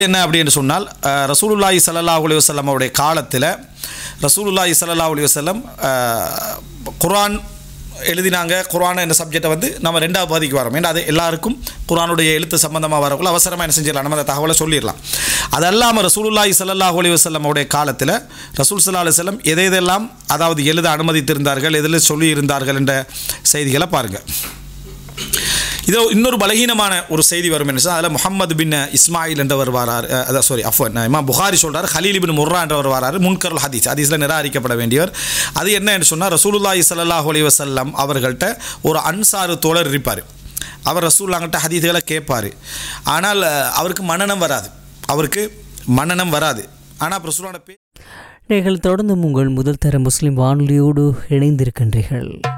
என்ன அப்படின்னு சொன்னால் அஹ், ரசூலுல்லாஹி ஸல்லல்லாஹு அலைஹி வஸல்லம் அவருடைய காலத்தில் ரசூலுல்லாஹி ஸல்லல்லாஹு அலைஹி வஸல்லம் அஹ், குர்ஆன் எழுதினாங்க குர்ஆன் என்ற சப்ஜெக்டை வந்து நம்ம ரெண்டாவது பாதிக்கு வரோம் ஏன்னா அது எல்லாருக்கும் குர்ஆனுடைய எழுத்து சம்பந்தமாக வரக்குள்ள அவசரமாக என்ன செஞ்சிடலாம் நம்ம அந்த தகவலை சொல்லிடலாம் அது அல்லாமல் ரசூலுல்லாஹி ஸல்லல்லாஹு அலைஹி வஸல்லம் அவருடைய காலத்தில் ரசூல் ஸல்லல்லாஹு அலைஹி வஸல்லம் எதை எதெல்லாம் அதாவது எழுத அனுமதித்திருந்தார்கள் எதில் சொல்லியிருந்தார்கள் என்ற செய்திகளை பாருங்கள் இதோ இன்னொரு பலகீனமான ஒரு செய்தி வரும் என்ன சொன்னால் அதில் முகமது பின் இஸ்மாயில் என்றவர் வரார் அஹ், அதான் சாரி அஃபன் இமாம் புகாரி சொல்றார் ஹலீல் பின் முர்ரா என்றவர் வராரு முன்கருள் ஹதீஸ் ஹதீஸில் நிராகரிக்கப்பட வேண்டியவர் அது என்ன என்று சொன்னால் ரசூலுல்லாஹி ஸல்லல்லாஹு அலைஹி வஸல்லம் அவர்கள்ட்ட ஒரு அன்சாரு தோழர் இருப்பார் அவர் ரசூல்லாங்கிட்ட ஹதீஸுகளை கேட்பார் ஆனால் அஹ், அவருக்கு மனநம் வராது அவருக்கு மனநம் வராது ஆனால் ரசூலோட பே நீங்கள் தொடர்ந்து உங்கள் முதல் தர முஸ்லிம் வானொலியோடு இணைந்திருக்கின்றீர்கள்